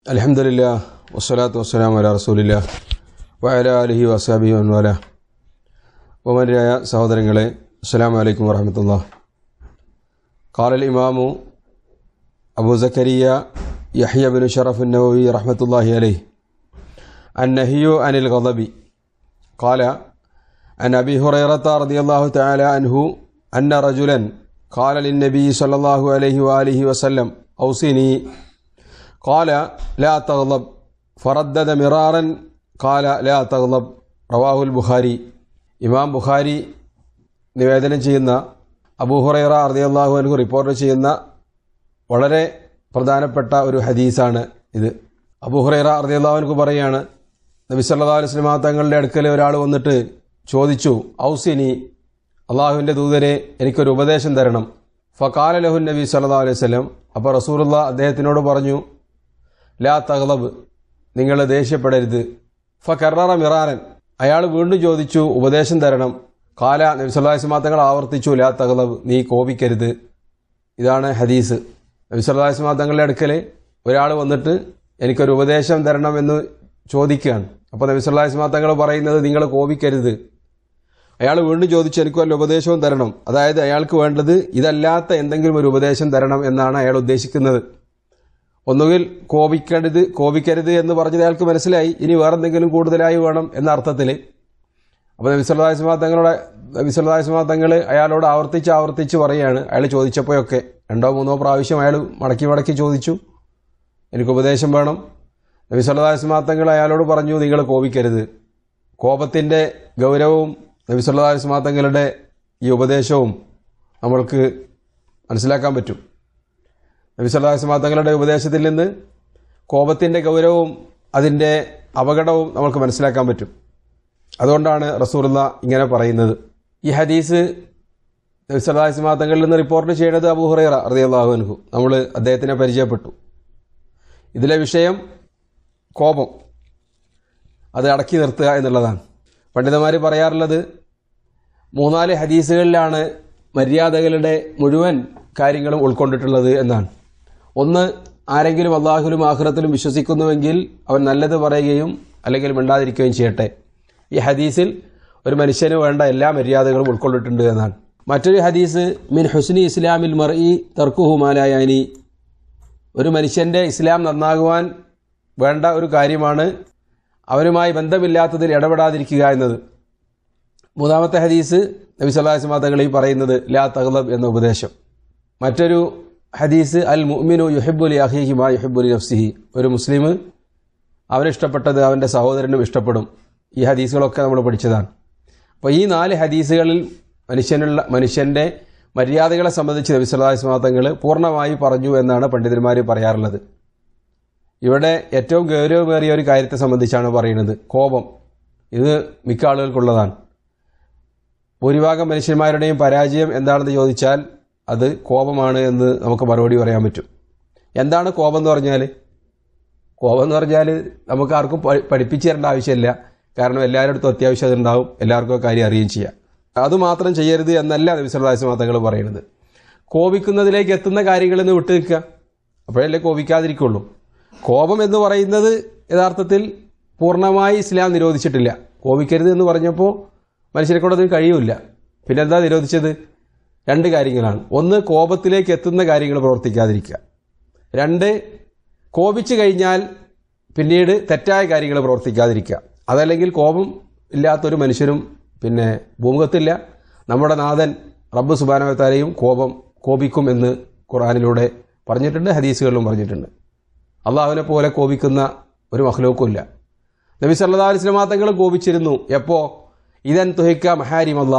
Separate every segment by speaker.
Speaker 1: അലഹമില്ല വസ്സലാത്തു വസ്സലാം അല റസൂലില്ല വയല അലഹി വസാബി വൻവാല ബഹുമാനരായ സഹോദരങ്ങളെ അസ്സാം വലൈക്കും വറഹമത്തുള്ള കാലൽ ഇമാമു Abu Zakariya Yahya bin Sharaf Nawawi റഹ്മത്തുല്ലാഹി അലൈഹി النهي عن الغضب قال عن أبي هريرة رضي الله تعالى عنه أن رجلا قال للنبي صلى الله عليه وآله وسلم أوصني قال لا تغضب فردد مرارا قال لا تغضب റവാഹു ബുഖാരി ഇമാം ബുഖാരി നിവേദനം ചെയ്യുന്ന അബൂഹുറൈറ അർദിയല്ലാഹു അൻഹു റിപ്പോർട്ട് ചെയ്യുന്ന വളരെ പ്രധാനപ്പെട്ട ഒരു ഹദീസാണ് ഇത് അബൂഹുറൈറ അർദിയല്ലാഹു അൻഹു പറയാണ് നബി സല്ലാ അലൈഹി സ്വലമാ തങ്ങളുടെ അടുക്കൽ ഒരാൾ വന്നിട്ട് ചോദിച്ചു ഔസിനി അള്ളാഹുവിൻ്റെ ദൂതരെ എനിക്കൊരു ഉപദേശം തരണം ഫക്കാല ലഹു നബി സല്ലാ അലൈഹി സ്വലം അപ്പോൾ റസൂറുള്ള അദ്ദേഹത്തിനോട് പറഞ്ഞു ലാ തഗ്ലബ് നിങ്ങൾ ദേഷ്യപ്പെടരുത് ഫ കർറ മിറാനൻ അയാൾ വീണ്ടും ചോദിച്ചു ഉപദേശം തരണം കാല നബി സല്ലാഹി സ്വലാ തങ്ങൾ ആവർത്തിച്ചു ലാ തഗ്ലബ് നീ കോപിക്കരുത് ഇതാണ് ഹദീസ് നബി സല്ലാഹി സ്വലാ തങ്ങളുടെ അടുക്കൽ ഒരാൾ വന്നിട്ട് എനിക്കൊരു ഉപദേശം തരണമെന്ന് ചോദിക്കുകയാണ് അപ്പോൾ നബി സല്ലാഹി സ്വലാ തങ്ങൾ പറയുന്നത് നിങ്ങൾ കോപിക്കരുത് അയാൾ വീണ്ടും ചോദിച്ചു എനിക്ക് വല്ല ഉപദേശവും തരണം അതായത് അയാൾക്ക് വേണ്ടത് ഇതല്ലാത്ത എന്തെങ്കിലും ഒരു ഉപദേശം തരണം എന്നാണ് അയാൾ ഉദ്ദേശിക്കുന്നത് ഒന്നുകിൽ കോപിക്കരുത് കോപിക്കരുത് എന്ന് പറഞ്ഞത് അയാൾക്ക് മനസ്സിലായി ഇനി വേറെന്തെങ്കിലും കൂടുതലായി വേണം എന്ന അർത്ഥത്തിൽ അപ്പോൾ നബിസ്വല്ലാസ്മാ തങ്ങളുടെ നബിസ്വല്ലാസ്മാ തങ്ങൾ അയാളോട് ആവർത്തിച്ച് ആവർത്തിച്ച് പറയുകയാണ് അയാൾ ചോദിച്ചപ്പോഴൊക്കെ രണ്ടോ മൂന്നോ പ്രാവശ്യം അയാൾ മടക്കി മടക്കി ചോദിച്ചു എനിക്ക് ഉപദേശം വേണം നബി സല്ലാസ്മാ തങ്ങൾ അയാളോട് പറഞ്ഞു നിങ്ങൾ കോപിക്കരുത് കോപത്തിൻ്റെ ഗൗരവവും നബി സല്ലാസ്മാ തങ്ങളുടെ ഈ ഉപദേശവും നമ്മൾക്ക് മനസ്സിലാക്കാൻ പറ്റും നബി സല്ലാസ്മാ തങ്ങളുടെ ഉപദേശത്തിൽ നിന്ന് കോപത്തിൻ്റെ ഗൗരവവും അതിൻ്റെ അപകടവും നമുക്ക് മനസ്സിലാക്കാൻ പറ്റും അതുകൊണ്ടാണ് റസൂർല്ല ഇങ്ങനെ പറയുന്നത് ഈ ഹദീസ് നബി സല്ലാസ്മാ തങ്ങളിൽ നിന്ന് റിപ്പോർട്ട് ചെയ്യുന്നത് അബൂ ഹുറൈറ അറിയാഹു അൻഹു നമ്മൾ അദ്ദേഹത്തിനെ പരിചയപ്പെട്ടു ഇതിലെ വിഷയം കോപം അത് അടക്കി നിർത്തുക എന്നുള്ളതാണ് പണ്ഡിതന്മാർ പറയാറുള്ളത് മൂന്നാല് ഹദീസുകളിലാണ് മര്യാദകളുടെ മുഴുവൻ കാര്യങ്ങളും ഉൾക്കൊണ്ടിട്ടുള്ളത് എന്നാണ് ഒന്ന് ആരെങ്കിലും അള്ളാഹുലും ആഹ്റത്തിലും വിശ്വസിക്കുന്നുവെങ്കിൽ അവൻ നല്ലത് പറയുകയും അല്ലെങ്കിൽ മിണ്ടാതിരിക്കുകയും ചെയ്യട്ടെ ഈ ഹദീസിൽ ഒരു മനുഷ്യന് വേണ്ട എല്ലാ മര്യാദകളും ഉൾക്കൊണ്ടിട്ടുണ്ട് എന്നാണ് മറ്റൊരു ഹദീസ് മിൻ ഹുസ്നി ഇസ്ലാമിൽ മർഇ തർക്കുഹുമാലായാനി ഒരു മനുഷ്യൻ്റെ ഇസ്ലാം നന്നാകുവാൻ വേണ്ട ഒരു കാര്യമാണ് അവരുമായി ബന്ധമില്ലാത്തതിൽ ഇടപെടാതിരിക്കുക എന്നത് മൂന്നാമത്തെ ഹദീസ് നബി സല്ലാഹു തങ്ങൾ ഈ പറയുന്നത് ലാ തഗ്ലബ് എന്ന ഉപദേശം മറ്റൊരു ഹദീസ് അൽ മുഅ്മിനു യുഹിബുലി അഹിഹി മാ യുഹിബുലി നഫ്സിഹി ഒരു മുസ്ലിം അവനിഷ്ടപ്പെട്ടത് അവൻ്റെ സഹോദരനും ഇഷ്ടപ്പെടും ഈ ഹദീസുകളൊക്കെ നമ്മൾ പഠിച്ചതാണ് അപ്പോൾ ഈ നാല് ഹദീസുകളിൽ മനുഷ്യനുള്ള മനുഷ്യൻ്റെ മര്യാദകളെ സംബന്ധിച്ച് നബി സല്ലാഹു തങ്ങൾ പൂർണ്ണമായി പറഞ്ഞു എന്നാണ് പണ്ഡിതന്മാർ പറയാറുള്ളത് ഇവിടെ ഏറ്റവും ഗൗരവമേറിയ ഒരു കാര്യത്തെ സംബന്ധിച്ചാണ് പറയുന്നത് കോപം ഇത് മിക്ക ആളുകൾക്കുള്ളതാണ് ഭൂരിഭാഗം മനുഷ്യന്മാരുടെയും പരാജയം എന്താണെന്ന് ചോദിച്ചാൽ അത് കോപമാണ് എന്ന് നമുക്ക് മറുപടി പറയാൻ പറ്റും എന്താണ് കോപം എന്ന് പറഞ്ഞാൽ കോപം എന്ന് പറഞ്ഞാൽ നമുക്ക് ആർക്കും പഠിപ്പിച്ചു തരേണ്ട ആവശ്യമില്ല കാരണം എല്ലാവരുടെ അടുത്തും അത്യാവശ്യം അതുണ്ടാവും എല്ലാവർക്കും കാര്യം അറിയുകയും ചെയ്യാം അതുമാത്രം ചെയ്യരുത് എന്നല്ല നബിസ്വല്ലാസ് തങ്ങൾ പറയുന്നത് കോപിക്കുന്നതിലേക്ക് എത്തുന്ന കാര്യങ്ങളിൽ നിന്ന് വിട്ടു നിൽക്കുക അപ്പോഴല്ലേ കോപിക്കാതിരിക്കുള്ളൂ കോപം എന്ന് പറയുന്നത് യഥാർത്ഥത്തിൽ പൂർണ്ണമായി ഇസ്ലാം നിരോധിച്ചിട്ടില്ല കോപിക്കരുത് എന്ന് പറഞ്ഞപ്പോൾ മനുഷ്യരെ കൊണ്ട് അതിന് കഴിയില്ല പിന്നെ എന്താ നിരോധിച്ചത് രണ്ട് കാര്യങ്ങളാണ് ഒന്ന് കോപത്തിലേക്ക് എത്തുന്ന കാര്യങ്ങൾ പ്രവർത്തിക്കാതിരിക്കുക രണ്ട് കോപിച്ചു കഴിഞ്ഞാൽ പിന്നീട് തെറ്റായ കാര്യങ്ങൾ പ്രവർത്തിക്കാതിരിക്കുക അതല്ലെങ്കിൽ കോപം ഇല്ലാത്തൊരു മനുഷ്യനും പിന്നെ ഭൂമുഖത്തില്ല നമ്മുടെ നാഥൻ റബ്ബ് സുബാനവത്താരെയും കോപം കോപിക്കും എന്ന് ഖുറാനിലൂടെ പറഞ്ഞിട്ടുണ്ട് ഹദീസുകളിലും പറഞ്ഞിട്ടുണ്ട് അള്ളാഹുവിനെ പോലെ കോപിക്കുന്ന ഒരു മഹ്ലൂക്കുമില്ല നബി സല്ലാ അലിസ്ലമാ തങ്ങൾ കോപിച്ചിരുന്നു എപ്പോ ഇതൻ തുഹിക്ക മഹാരിമല്ല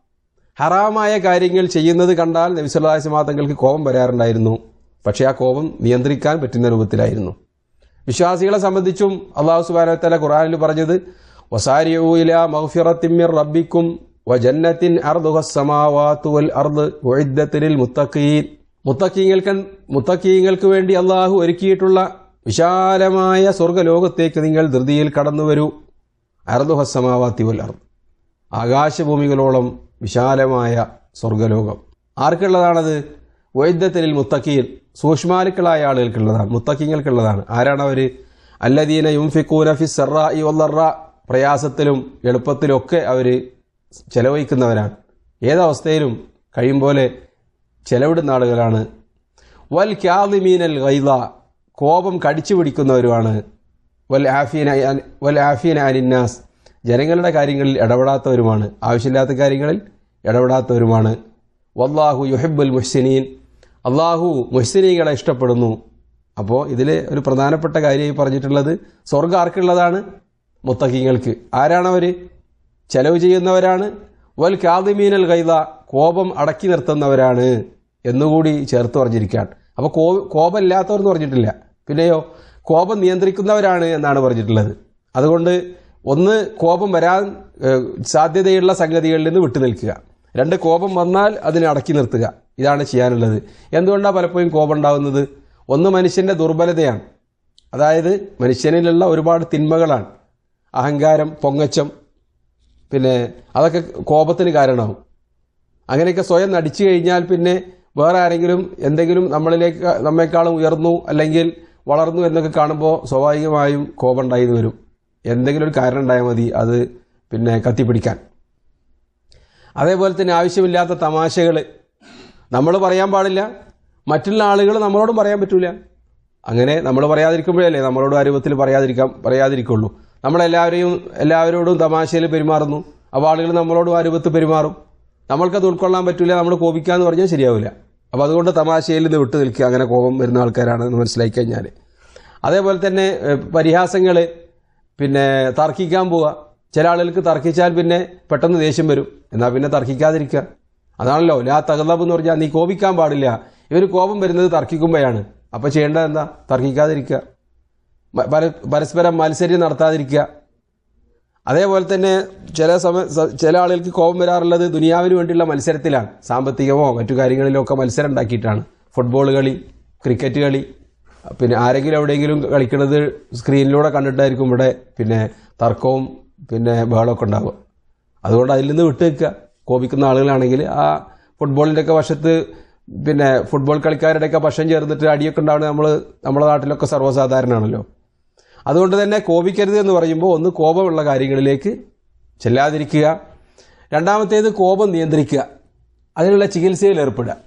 Speaker 1: ഹറാമായ കാര്യങ്ങൾ ചെയ്യുന്നത് കണ്ടാൽ നബി സല്ലാ അലിസ്ലമാ തങ്ങൾക്ക് കോപം വരാറുണ്ടായിരുന്നു പക്ഷേ ആ കോപം നിയന്ത്രിക്കാൻ പറ്റുന്ന രൂപത്തിലായിരുന്നു വിശ്വാസികളെ സംബന്ധിച്ചും അള്ളാഹു സുബാനത്തല ഖുറാനിൽ പറഞ്ഞത് വസാരിയൂല മഹ്ഫിറത്തിമിർ റബ്ബിക്കും വജന്നത്തിൻ അർദുഹസ്സമാവാത്തു വൽ അർദ് ഉഇദ്ദത്തിൽ മുത്തഖീൻ മുത്തക്കീങ്ങൾക്ക് മുത്തക്കീങ്ങൾക്ക് വേണ്ടി അള്ളാഹു ഒരുക്കിയിട്ടുള്ള വിശാലമായ സ്വർഗലോകത്തേക്ക് നിങ്ങൾ ധൃതിയിൽ കടന്നു വരൂ അർദുഹസ്സമാവാത്തി വൽ അർദ് ആകാശഭൂമികളോളം വിശാലമായ സ്വർഗലോകം ആർക്കുള്ളതാണത് വൈദ്യത്തിൽ മുത്തക്കീൻ സൂക്ഷ്മാലുക്കളായ ആളുകൾക്കുള്ളതാണ് മുത്തക്കിങ്ങൾക്കുള്ളതാണ് ആരാണ് അവർ അല്ലദീന യുംഫിക്കൂന ഫി സർറായി വല്ലറ പ്രയാസത്തിലും എളുപ്പത്തിലും ഒക്കെ അവർ ചെലവഴിക്കുന്നവരാണ് ഏതവസ്ഥയിലും കഴിയും പോലെ ചെലവിടുന്ന ആളുകളാണ് വൽ ക്യാദിമീനൽ ഗൈദ കോപം കടിച്ചു പിടിക്കുന്നവരുമാണ് വൽ ആഫീന വൽ ആഫീന അനിന്നാസ് ജനങ്ങളുടെ കാര്യങ്ങളിൽ ഇടപെടാത്തവരുമാണ് ആവശ്യമില്ലാത്ത കാര്യങ്ങളിൽ ഇടപെടാത്തവരുമാണ് വല്ലാഹു യുഹിബുൽ മുഹ്സിനീൻ അള്ളാഹു മുഹ്സിനീകളെ ഇഷ്ടപ്പെടുന്നു അപ്പോൾ ഇതിൽ ഒരു പ്രധാനപ്പെട്ട കാര്യമായി പറഞ്ഞിട്ടുള്ളത് സ്വർഗ്ഗം ആർക്കുള്ളതാണ് മുത്തക്കിങ്ങൾക്ക് ആരാണവർ ചെലവ് ചെയ്യുന്നവരാണ് വൽ കാദിമീനൽ ഗൈദ കോപം അടക്കി നിർത്തുന്നവരാണ് എന്നുകൂടി ചേർത്ത് പറഞ്ഞിരിക്കുകയാണ് അപ്പോൾ കോ കോപമില്ലാത്തവർ എന്ന് പറഞ്ഞിട്ടില്ല പിന്നെയോ കോപം നിയന്ത്രിക്കുന്നവരാണ് എന്നാണ് പറഞ്ഞിട്ടുള്ളത് അതുകൊണ്ട് ഒന്ന് കോപം വരാൻ ഏഹ്, സാധ്യതയുള്ള സംഗതികളിൽ നിന്ന് വിട്ടു നിൽക്കുക രണ്ട് കോപം വന്നാൽ അതിനെ അടക്കി നിർത്തുക ഇതാണ് ചെയ്യാനുള്ളത് എന്തുകൊണ്ടാണ് പലപ്പോഴും കോപം ഉണ്ടാകുന്നത് ഒന്ന് മനുഷ്യന്റെ ദുർബലതയാണ് അതായത് മനുഷ്യനിലുള്ള ഒരുപാട് തിന്മകളാണ് അഹങ്കാരം പൊങ്ങച്ചം പിന്നെ അതൊക്കെ കോപത്തിന് കാരണമാവും അങ്ങനെയൊക്കെ സ്വയം നടിച്ചു കഴിഞ്ഞാൽ പിന്നെ വേറെ ആരെങ്കിലും എന്തെങ്കിലും നമ്മളിലേക്ക് നമ്മെക്കാളും ഉയർന്നു അല്ലെങ്കിൽ വളർന്നു എന്നൊക്കെ കാണുമ്പോൾ സ്വാഭാവികമായും കോപം ഉണ്ടായി വരും എന്തെങ്കിലും ഒരു കാരണം ഉണ്ടായാൽ മതി അത് പിന്നെ കത്തിപ്പിടിക്കാൻ അതേപോലെ തന്നെ ആവശ്യമില്ലാത്ത തമാശകൾ നമ്മൾ പറയാൻ പാടില്ല മറ്റുള്ള ആളുകൾ നമ്മളോടും പറയാൻ പറ്റൂല അങ്ങനെ നമ്മൾ പറയാതിരിക്കുമ്പോഴല്ലേ നമ്മളോട് ആ രൂപത്തിൽ പറയാതിരിക്കാം പറയാതിരിക്കുള്ളൂ നമ്മളെല്ലാവരെയും എല്ലാവരോടും തമാശയിൽ പെരുമാറുന്നു അപ്പോൾ ആളുകൾ നമ്മളോടും ആ രൂപത്തിൽ പെരുമാറും നമ്മൾക്കത് ഉൾക്കൊള്ളാൻ പറ്റില്ല നമ്മൾ കോപിക്കാന്ന് പറഞ്ഞാൽ ശരിയാവില്ല അപ്പോൾ അതുകൊണ്ട് തമാശയിൽ നിന്ന് വിട്ടു നിൽക്കുക അങ്ങനെ കോപം വരുന്ന ആൾക്കാരാണെന്ന് മനസ്സിലാക്കി കഴിഞ്ഞാൽ അതേപോലെ തന്നെ പരിഹാസങ്ങൾ പിന്നെ തർക്കിക്കാൻ പോവുക ചില ആളുകൾക്ക് തർക്കിച്ചാൽ പിന്നെ പെട്ടെന്ന് ദേഷ്യം വരും എന്നാൽ പിന്നെ തർക്കിക്കാതിരിക്കുക അതാണല്ലോ ലാ തകലബ് എന്ന് പറഞ്ഞാൽ നീ കോപിക്കാൻ പാടില്ല ഇവർ കോപം വരുന്നത് തർക്കിക്കുമ്പോഴാണ് അപ്പോൾ ചെയ്യേണ്ടത് എന്താ തർക്കിക്കാതിരിക്കുക മ- പര- പരസ്പരം മത്സര്യം നടത്താതിരിക്കുക അതേപോലെ തന്നെ ചില സമയ സ- ചില ആളുകൾക്ക് കോപം വരാറുള്ളത് ദുനിയാവിന് വേണ്ടിയുള്ള മത്സരത്തിലാണ് സാമ്പത്തികമോ മറ്റു കാര്യങ്ങളിലോ ഒക്കെ മത്സരം ഉണ്ടാക്കിയിട്ടാണ് ഫുട്ബോൾ കളി ക്രിക്കറ്റ് കളി പിന്നെ ആരെങ്കിലും എവിടെയെങ്കിലും കളിക്കുന്നത് സ്ക്രീനിലൂടെ കണ്ടിട്ടായിരിക്കും ഇവിടെ പിന്നെ തർക്കവും പിന്നെ ബഹളമൊക്കെ ഉണ്ടാവുക അതുകൊണ്ട് അതിൽ നിന്ന് വിട്ടു നിൽക്കുക കോപിക്കുന്ന ആളുകളാണെങ്കിൽ ആ ഫുട്ബോളിൻ്റെ ഒക്കെ വശത്ത് പിന്നെ ഫുട്ബോൾ കളിക്കാരുടെയൊക്കെ പക്ഷം ചേർന്നിട്ട് അടിയൊക്കെ ഉണ്ടാവുന്നത് നമ്മൾ നമ്മുടെ നാട്ടിലൊക്കെ സർവ്വസാധാരണമാണല്ലോ അതുകൊണ്ട് തന്നെ കോപിക്കരുത് എന്ന് പറയുമ്പോൾ ഒന്ന് കോപമുള്ള കാര്യങ്ങളിലേക്ക് ചെല്ലാതിരിക്കുക രണ്ടാമത്തേത് കോപം നിയന്ത്രിക്കുക അതിനുള്ള ചികിത്സയിൽ ഏർപ്പെടുക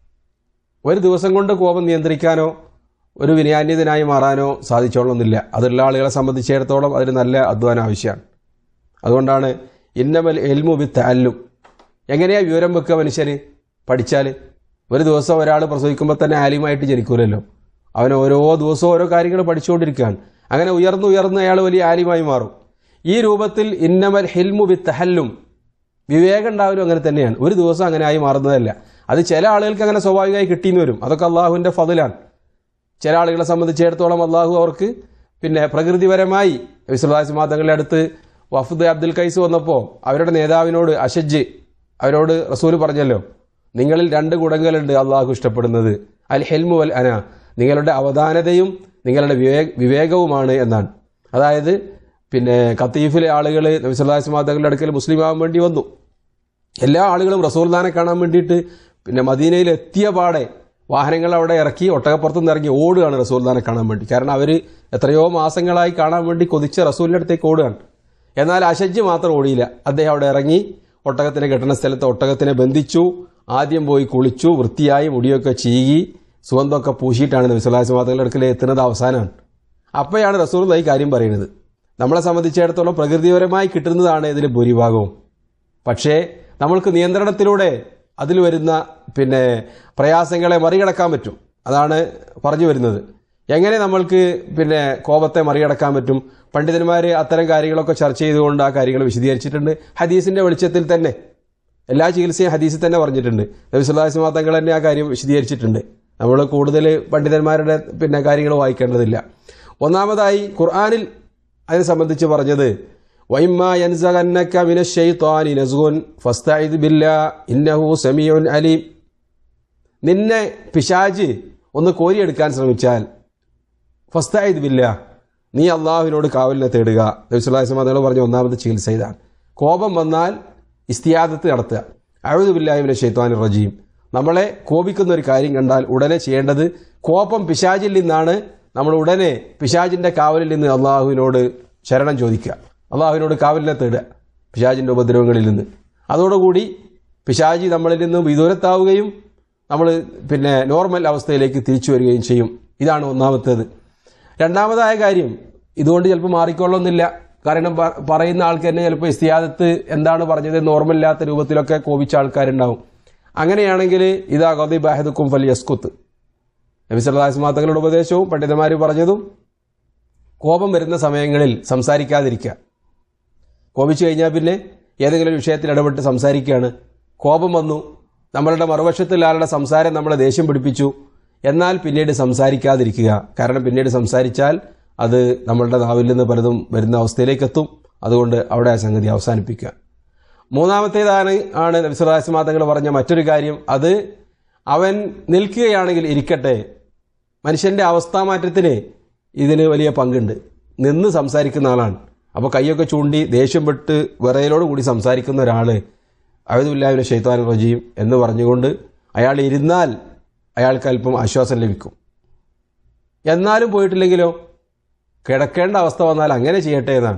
Speaker 1: ഒരു ദിവസം കൊണ്ട് കോപം നിയന്ത്രിക്കാനോ ഒരു വിനയാന്യതനായി മാറാനോ സാധിച്ചോളണമെന്നില്ല അതുള്ള ആളുകളെ സംബന്ധിച്ചിടത്തോളം അതിന് നല്ല അധ്വാനം ആവശ്യമാണ് അതുകൊണ്ടാണ് ഇന്നമൽ എൽമു വിത്ത് അല്ലും എങ്ങനെയാ വിവരം വെക്കുക മനുഷ്യന് പഠിച്ചാൽ ഒരു ദിവസം ഒരാൾ പ്രസവിക്കുമ്പോൾ തന്നെ ആലിമായിട്ട് ജനിക്കൂലല്ലോ അവൻ ഓരോ ദിവസവും ഓരോ കാര്യങ്ങൾ പഠിച്ചുകൊണ്ടിരിക്കുകയാണ് അങ്ങനെ ഉയർന്നു ഉയർന്ന് അയാൾ വലിയ ആലിമായി മാറും ഈ രൂപത്തിൽ ഇന്നമൽ ഹിൽമു വിത്ത് ഹല്ലും വിവേകം ഉണ്ടാവലും അങ്ങനെ തന്നെയാണ് ഒരു ദിവസം അങ്ങനെ ആയി മാറുന്നതല്ല അത് ചില ആളുകൾക്ക് അങ്ങനെ സ്വാഭാവികമായി കിട്ടിയെന്ന് വരും അതൊക്കെ അള്ളാഹുവിൻ്റെ ഫതിലാണ് ചില ആളുകളെ സംബന്ധിച്ചിടത്തോളം അള്ളാഹു അവർക്ക് പിന്നെ പ്രകൃതിപരമായി വിശ്വദാസ് മാതങ്ങളുടെ അടുത്ത് വഫദ് അബ്ദുൽ കൈസ് വന്നപ്പോൾ അവരുടെ നേതാവിനോട് അഷജ് അവരോട് റസൂൽ പറഞ്ഞല്ലോ നിങ്ങളിൽ രണ്ട് ഗുണങ്ങളുണ്ട് അള്ളാഹു ഇഷ്ടപ്പെടുന്നത് അൽ ഹെൽമു അൽ അന നിങ്ങളുടെ അവധാനതയും നിങ്ങളുടെ വിവേക വിവേകവുമാണ് എന്നാണ് അതായത് പിന്നെ കത്തീഫിലെ ആളുകൾ നബിസ്വല്ലാസ് മാതകളുടെ അടുക്കൽ മുസ്ലിം ആവാൻ വേണ്ടി വന്നു എല്ലാ ആളുകളും റസൂൽദാനെ കാണാൻ വേണ്ടിയിട്ട് പിന്നെ മദീനയിൽ എത്തിയ പാടെ വാഹനങ്ങൾ അവിടെ ഇറക്കി ഒട്ടകപ്പുറത്തു നിന്ന് ഇറങ്ങി ഓടുകയാണ് റസൂൽദാനെ കാണാൻ വേണ്ടി കാരണം അവർ എത്രയോ മാസങ്ങളായി കാണാൻ വേണ്ടി കൊതിച്ച റസൂലിൻ്റെ അടുത്തേക്ക് ഓടുകയാണ് എന്നാൽ അഷജ് മാത്രം ഓടിയില്ല അദ്ദേഹം അവിടെ ഇറങ്ങി ഒട്ടകത്തിനെ കെട്ടുന്ന സ്ഥലത്ത് ഒട്ടകത്തിനെ ബന്ധിച്ചു ആദ്യം പോയി കുളിച്ചു വൃത്തിയായി മുടിയൊക്കെ ചീകി സുഗന്ധമൊക്കെ പൂശിയിട്ടാണ് നബിസ്വല്ലാസ് മാതകളുടെ അടുക്കൽ എത്തുന്നത് അവസാനമാണ് അപ്പോഴാണ് റസൂൽ ഈ കാര്യം പറയുന്നത് നമ്മളെ സംബന്ധിച്ചിടത്തോളം പ്രകൃതിപരമായി കിട്ടുന്നതാണ് ഇതിൽ ഭൂരിഭാഗവും പക്ഷേ നമ്മൾക്ക് നിയന്ത്രണത്തിലൂടെ അതിൽ വരുന്ന പിന്നെ പ്രയാസങ്ങളെ മറികടക്കാൻ പറ്റും അതാണ് പറഞ്ഞു വരുന്നത് എങ്ങനെ നമ്മൾക്ക് പിന്നെ കോപത്തെ മറികടക്കാൻ പറ്റും പണ്ഡിതന്മാർ അത്തരം കാര്യങ്ങളൊക്കെ ചർച്ച ചെയ്തുകൊണ്ട് ആ കാര്യങ്ങൾ വിശദീകരിച്ചിട്ടുണ്ട് ഹദീസിന്റെ വെളിച്ചത്തിൽ തന്നെ എല്ലാ ചികിത്സയും ഹദീസിൽ തന്നെ പറഞ്ഞിട്ടുണ്ട് നബിസുല്ലാസ് മാതങ്ങൾ തന്നെ ആ കാര്യം വിശദീകരിച്ചിട്ടുണ്ട് നമ്മൾ കൂടുതൽ പണ്ഡിതന്മാരുടെ പിന്നെ കാര്യങ്ങൾ വായിക്കേണ്ടതില്ല ഒന്നാമതായി ഖുർആാനിൽ അതിനെ സംബന്ധിച്ച് പറഞ്ഞത് വൈമ്മാ യൻസഗന്നക മിനശ്ശൈത്വാനി നസ്ഗുൻ ഫസ്തഇദ് ബില്ലാ ഇന്നഹു സമീഉൻ അലീം നിന്നെ പിശാജ് ഒന്ന് കോരിയെടുക്കാൻ ശ്രമിച്ചാൽ ഫസ്തഇദ് ബില്ലാ നീ അള്ളാഹുവിനോട് കാവലിനെ തേടുക നബിസ്വല്ലാസ് മതങ്ങൾ പറഞ്ഞ ഒന്നാമത് ചികിത്സ ഇതാണ് കോപം വന്നാൽ ഇസ്തിയാദത്ത് നടത്തുക അഴുതു ബില്ലാഹിമിനെ ഷെയ്ത്വാൻ റജീം നമ്മളെ കോപിക്കുന്ന ഒരു കാര്യം കണ്ടാൽ ഉടനെ ചെയ്യേണ്ടത് കോപം പിശാചിൽ നിന്നാണ് നമ്മൾ ഉടനെ പിശാചിന്റെ കാവലിൽ നിന്ന് അള്ളാഹുവിനോട് ശരണം ചോദിക്കുക അള്ളാഹുവിനോട് കാവലിനെ തേടുക പിശാചിന്റെ ഉപദ്രവങ്ങളിൽ നിന്ന് അതോടുകൂടി പിശാചി നമ്മളിൽ നിന്നും വിദൂരത്താവുകയും നമ്മൾ പിന്നെ നോർമൽ അവസ്ഥയിലേക്ക് തിരിച്ചു വരികയും ചെയ്യും ഇതാണ് ഒന്നാമത്തേത് രണ്ടാമതായ കാര്യം ഇതുകൊണ്ട് ചിലപ്പോൾ മാറിക്കൊള്ളുന്നില്ല കാരണം പ- പറയുന്ന ആൾക്ക് തന്നെ ചിലപ്പോൾ ഇസ്തിയാദത്ത് എന്താണ് പറഞ്ഞത് നോർമലില്ലാത്ത രൂപത്തിലൊക്കെ കോപിച്ച ആൾക്കാരുണ്ടാവും അങ്ങനെയാണെങ്കിൽ ഇതാ ഗതി ബാഹദുക്കും ഫലി യസ്കുത്ത് നബി സല്ലാസ് തങ്ങളുടെ ഉപദേശവും പണ്ഡിതന്മാർ പറഞ്ഞതും കോപം വരുന്ന സമയങ്ങളിൽ സംസാരിക്കാതിരിക്കുക കോപിച്ചു കഴിഞ്ഞാൽ പിന്നെ ഏതെങ്കിലും ഒരു വിഷയത്തിൽ ഇടപെട്ട് സംസാരിക്കുകയാണ് കോപം വന്നു നമ്മളുടെ മറുവശത്തിൽ ആളുടെ സംസാരം നമ്മളെ ദേഷ്യം പിടിപ്പിച്ചു എന്നാൽ പിന്നീട് സംസാരിക്കാതിരിക്കുക കാരണം പിന്നീട് സംസാരിച്ചാൽ അത് നമ്മളുടെ നാവിൽ നിന്ന് പലതും വരുന്ന അവസ്ഥയിലേക്ക് എത്തും അതുകൊണ്ട് അവിടെ ആ സംഗതി അവസാനിപ്പിക്കുക മൂന്നാമത്തേതാണ് ആണ് നബിസ്വലാസ്മാ തങ്ങൾ പറഞ്ഞ മറ്റൊരു കാര്യം അത് അവൻ നിൽക്കുകയാണെങ്കിൽ ഇരിക്കട്ടെ മനുഷ്യന്റെ അവസ്ഥാമാറ്റത്തിന് ഇതിന് വലിയ പങ്കുണ്ട് നിന്ന് സംസാരിക്കുന്ന ആളാണ് അപ്പോൾ കൈയൊക്കെ ചൂണ്ടി ദേഷ്യം പെട്ട് വിറയലോട് കൂടി സംസാരിക്കുന്ന ഒരാൾ അഴുതുമില്ലാവിലെ ഷെയ്ത്താൻ റജീം എന്ന് പറഞ്ഞുകൊണ്ട് അയാൾ ഇരുന്നാൽ അയാൾക്ക് അല്പം ആശ്വാസം ലഭിക്കും എന്നാലും പോയിട്ടില്ലെങ്കിലോ കിടക്കേണ്ട അവസ്ഥ വന്നാൽ അങ്ങനെ ചെയ്യട്ടെ എന്നാണ്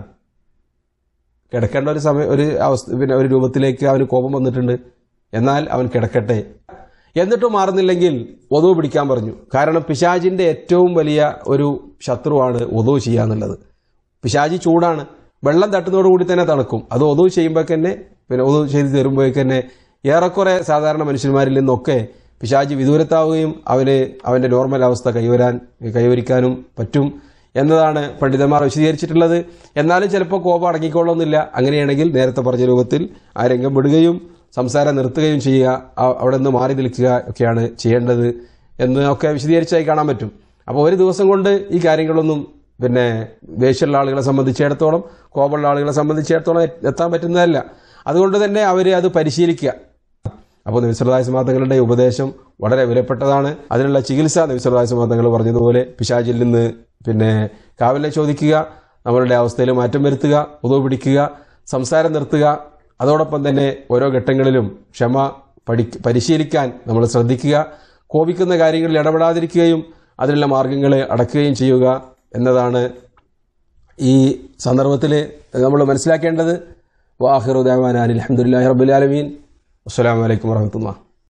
Speaker 1: കിടക്കേണ്ട ഒരു സമയം ഒരു അവസ്ഥ പിന്നെ ഒരു രൂപത്തിലേക്ക് അവന് കോപം വന്നിട്ടുണ്ട് എന്നാൽ അവൻ കിടക്കട്ടെ എന്നിട്ടും മാറുന്നില്ലെങ്കിൽ ഒതു പിടിക്കാൻ പറഞ്ഞു കാരണം പിശാജിന്റെ ഏറ്റവും വലിയ ഒരു ശത്രുവാണ് ഒതു ചെയ്യാന്നുള്ളത് പിശാജി ചൂടാണ് വെള്ളം തട്ടുന്നതോടുകൂടി തന്നെ തണുക്കും അത് ഒതു ചെയ്യുമ്പോൾ തന്നെ പിന്നെ ഒതു ചെയ്ത് തരുമ്പോഴേക്ക് തന്നെ ഏറെക്കുറെ സാധാരണ മനുഷ്യന്മാരിൽ നിന്നൊക്കെ പിശാജി വിദൂരത്താവുകയും അവന് അവന്റെ നോർമൽ അവസ്ഥ കൈവരാൻ കൈവരിക്കാനും പറ്റും എന്നതാണ് പണ്ഡിതന്മാർ വിശദീകരിച്ചിട്ടുള്ളത് എന്നാലും ചിലപ്പോൾ കോപം അടങ്ങിക്കൊള്ളുന്നില്ല അങ്ങനെയാണെങ്കിൽ നേരത്തെ പറഞ്ഞ രൂപത്തിൽ ആ രംഗം വിടുകയും സംസാരം നിർത്തുകയും ചെയ്യുക ആ- അവിടെ നിന്ന് മാറി നിൽക്കുക ഒക്കെയാണ് ചെയ്യേണ്ടത് എന്ന് ഒക്കെ വിശദീകരിച്ചായി കാണാൻ പറ്റും അപ്പോൾ ഒരു ദിവസം കൊണ്ട് ഈ കാര്യങ്ങളൊന്നും പിന്നെ ദേഷ്യമുള്ള ആളുകളെ സംബന്ധിച്ചിടത്തോളം കോപമുള്ള ആളുകളെ സംബന്ധിച്ചിടത്തോളം എ- എത്താൻ പറ്റുന്നതല്ല അതുകൊണ്ട് തന്നെ അവർ അത് പരിശീലിക്കുക അപ്പോൾ നബിസ്വല്ലായ സമാതങ്ങളുടെ ഉപദേശം വളരെ വിലപ്പെട്ടതാണ് അതിനുള്ള ചികിത്സ നബിസ്വല്ലായ സമാതങ്ങൾ പറഞ്ഞതുപോലെ പിശാചിൽ നിന്ന് പിന്നെ കാവലിനെ ചോദിക്കുക നമ്മളുടെ അവസ്ഥയിൽ മാറ്റം വരുത്തുക ഉതവ് പിടിക്കുക സംസാരം നിർത്തുക അതോടൊപ്പം തന്നെ ഓരോ ഘട്ടങ്ങളിലും ക്ഷമ പഠി പരിശീലിക്കാൻ നമ്മൾ ശ്രദ്ധിക്കുക കോപിക്കുന്ന കാര്യങ്ങളിൽ ഇടപെടാതിരിക്കുകയും അതിനുള്ള മാർഗങ്ങളെ അടക്കുകയും ചെയ്യുക എന്നതാണ് ഈ സന്ദർഭത്തിൽ നമ്മൾ മനസ്സിലാക്കേണ്ടത് വാഹിറുദ്ദാൻ അലഹമുല്ലാ റബുലാലമീൻ അസ്സാം വലൈക്കും വാഹമത്തുള്ള